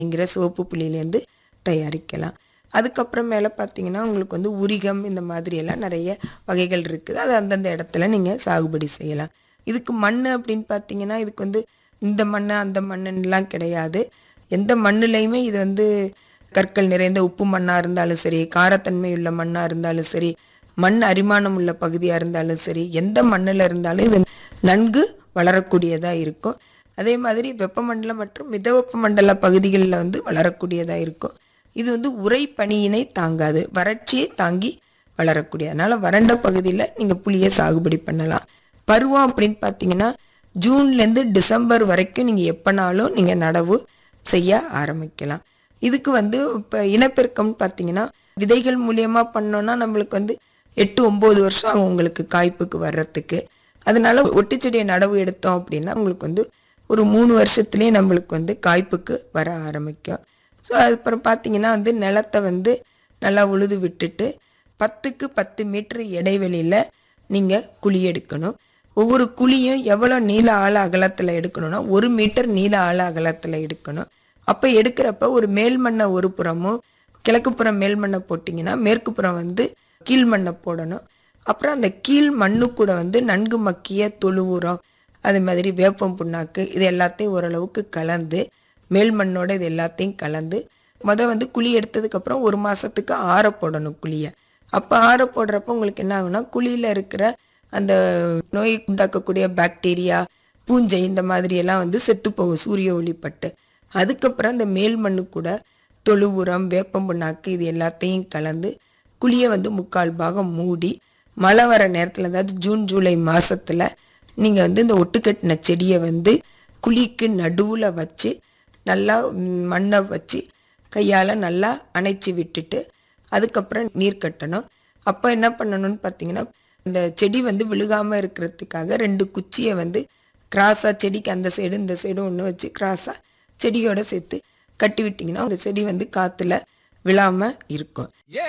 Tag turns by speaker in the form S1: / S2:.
S1: அப்படிங்கிற சிவப்பு புளியிலேருந்து தயாரிக்கலாம் அதுக்கப்புறம் மேலே பார்த்தீங்கன்னா உங்களுக்கு வந்து உரிகம் இந்த மாதிரி எல்லாம் நிறைய வகைகள் இருக்குது அது அந்தந்த இடத்துல நீங்கள் சாகுபடி செய்யலாம் இதுக்கு மண் அப்படின்னு பார்த்தீங்கன்னா இதுக்கு வந்து இந்த மண் அந்த மண்ணுலாம் கிடையாது எந்த மண்ணுலையுமே இது வந்து கற்கள் நிறைந்த உப்பு மண்ணாக இருந்தாலும் சரி காரத்தன்மை உள்ள மண்ணாக இருந்தாலும் சரி மண் அரிமானம் உள்ள பகுதியாக இருந்தாலும் சரி எந்த மண்ணில் இருந்தாலும் இது நன்கு வளரக்கூடியதாக இருக்கும் அதே மாதிரி வெப்பமண்டல மற்றும் மிதவெப்ப மண்டல பகுதிகளில் வந்து வளரக்கூடியதாக இருக்கும் இது வந்து உறை பனியினை தாங்காது வறட்சியை தாங்கி வளரக்கூடிய அதனால வறண்ட பகுதியில் நீங்கள் புளியை சாகுபடி பண்ணலாம் பருவம் அப்படின்னு பார்த்தீங்கன்னா ஜூன்லேருந்து டிசம்பர் வரைக்கும் நீங்கள் எப்போனாலும் நீங்கள் நடவு செய்ய ஆரம்பிக்கலாம் இதுக்கு வந்து இப்போ இனப்பெருக்கம்னு பார்த்தீங்கன்னா விதைகள் மூலியமாக பண்ணோன்னா நம்மளுக்கு வந்து எட்டு ஒம்பது வருஷம் ஆகும் உங்களுக்கு காய்ப்புக்கு வர்றதுக்கு அதனால ஒட்டுச்செடியை நடவு எடுத்தோம் அப்படின்னா உங்களுக்கு வந்து ஒரு மூணு வருஷத்துலேயே நம்மளுக்கு வந்து காய்ப்புக்கு வர ஆரம்பிக்கும் ஸோ அதுக்கப்புறம் பார்த்தீங்கன்னா வந்து நிலத்தை வந்து நல்லா உழுது விட்டுட்டு பத்துக்கு பத்து மீட்டர் இடைவெளியில் நீங்கள் குழி எடுக்கணும் ஒவ்வொரு குழியும் எவ்வளோ நீள ஆழ அகலத்தில் எடுக்கணும்னா ஒரு மீட்டர் நீள ஆழ அகலத்தில் எடுக்கணும் அப்போ எடுக்கிறப்ப ஒரு மேல் மண்ணை ஒரு புறமும் கிழக்கு புறம் மேல் மண்ணை போட்டிங்கன்னா மேற்கு புறம் வந்து கீழ் மண்ணை போடணும் அப்புறம் அந்த கீழ் மண்ணு கூட வந்து நன்கு மக்கிய தொழு உரம் அது மாதிரி வேப்பம் புண்ணாக்கு இது எல்லாத்தையும் ஓரளவுக்கு கலந்து மேல் மண்ணோட இது எல்லாத்தையும் கலந்து முத வந்து குழி எடுத்ததுக்கப்புறம் ஒரு மாதத்துக்கு ஆற போடணும் குழியை அப்போ ஆற போடுறப்ப உங்களுக்கு என்ன ஆகும்னா குழியில் இருக்கிற அந்த நோய் உண்டாக்கக்கூடிய பாக்டீரியா பூஞ்சை இந்த மாதிரி எல்லாம் வந்து செத்து போகும் சூரிய ஒளிப்பட்டு அதுக்கப்புறம் அந்த மேல் மண்ணு கூட தொழு உரம் வேப்பம் புண்ணாக்கு இது எல்லாத்தையும் கலந்து குழியை வந்து முக்கால் பாகம் மூடி மழை வர நேரத்தில் அதாவது ஜூன் ஜூலை மாசத்துல நீங்கள் வந்து இந்த ஒட்டுக்கட்டின செடியை வந்து குழிக்கு நடுவில் வச்சு நல்லா ம், மண்ணை வச்சு கையால் நல்லா அணைச்சி விட்டுட்டு அதுக்கப்புறம் நீர் கட்டணும் அப்போ என்ன பண்ணணும்னு பார்த்தீங்கன்னா இந்த செடி வந்து விழுகாமல் இருக்கிறதுக்காக ரெண்டு குச்சியை வந்து கிராஸாக செடிக்கு அந்த சைடு இந்த சைடு ஒன்று வச்சு கிராஸாக செடியோட சேர்த்து கட்டி விட்டிங்கன்னா அந்த செடி வந்து காற்றுல விழாமல் இருக்கும்